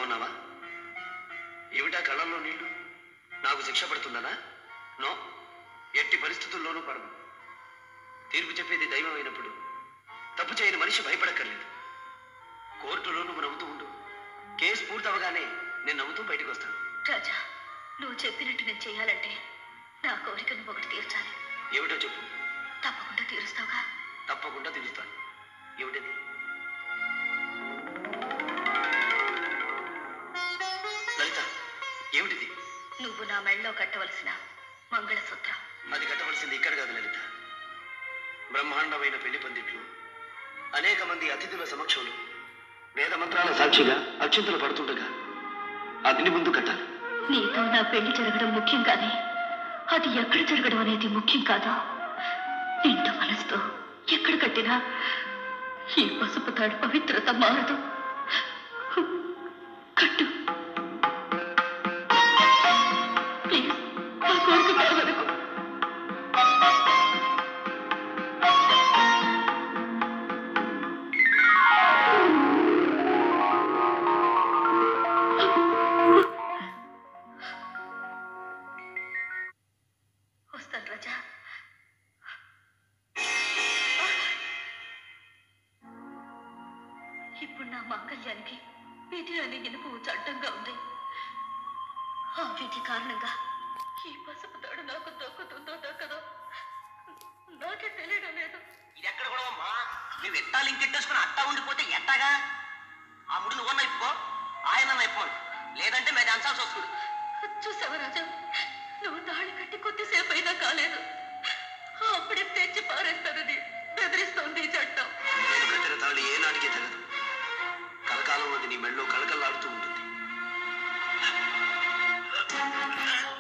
బాగున్నావా ఏమిటా కళ్ళల్లో నీళ్లు నాకు శిక్ష పడుతుందనా నో ఎట్టి పరిస్థితుల్లోనూ పడను తీర్పు చెప్పేది దైవం అయినప్పుడు తప్పు చేయని మనిషి భయపడక్కర్లేదు కోర్టులో నువ్వు నవ్వుతూ ఉండు కేసు పూర్తవగానే నేను నవ్వుతూ బయటకు వస్తాను రాజా నువ్వు చెప్పినట్టు నేను చేయాలంటే నా కోరిక నువ్వు ఒకటి తీర్చాలి ఏమిటో చెప్పు తప్పకుండా తీరుస్తావుగా తప్పకుండా తెలుస్తాను ఏమిటది లలిత ఏమిటిది నువ్వు నా మెళ్ళలో కట్టవలసిన మంగళసూత్రం అది కట్టవలసింది ఇక్కడ కాదు లలిత బ్రహ్మాండమైన పెళ్లి పందిట్లు అనేక మంది అతిథుల సమక్షంలో వేద మంత్రాల సాక్షిగా అక్షింతలు పడుతుండగా అగ్ని ముందు కట్టాలి నీతో నా పెళ్లి జరగడం ముఖ్యం కానీ అది ఎక్కడ జరగడం అనేది ముఖ్యం కాదు నిండు మనసుతో ఎక్కడ కట్టినా ఈ పసుపు తాడు పవిత్రత మారదు కట్టు ప్లీజ్ నా కోరిక కాదనుకో వస్తాను రాజా ఇప్పుడు నా మాంగళ్యానికి విధి అనే ఇనుపు చట్టంగా ఉంది ఆ విధి కారణంగా ఈ పసుపు తాడు నాకు దక్కుతుందో దక్కదో నాకే తెలియడం లేదు ఇది ఎక్కడ కూడా అమ్మా నువ్వు ఎట్టాలు ఇంకెట్టేసుకుని అట్టా ఉండిపోతే ఎట్టాగా ఆ ముడి నువ్వన్న ఇప్పుకో ఆయన ఇప్పమను లేదంటే మేము అంచాల్సి వస్తుంది చూసావా రాజా నువ్వు తాళి కట్టి కొద్దిసేపు అయినా కాలేదు అప్పుడే తెచ్చి పారేస్తానని బెదిరిస్తోంది ఈ చట్టం నేను కట్టిన తాళి ఏనాటికి తెగదు కలకాలం అది నీ మెళ్ళో కళకళలాడుతూ ఉంటుంది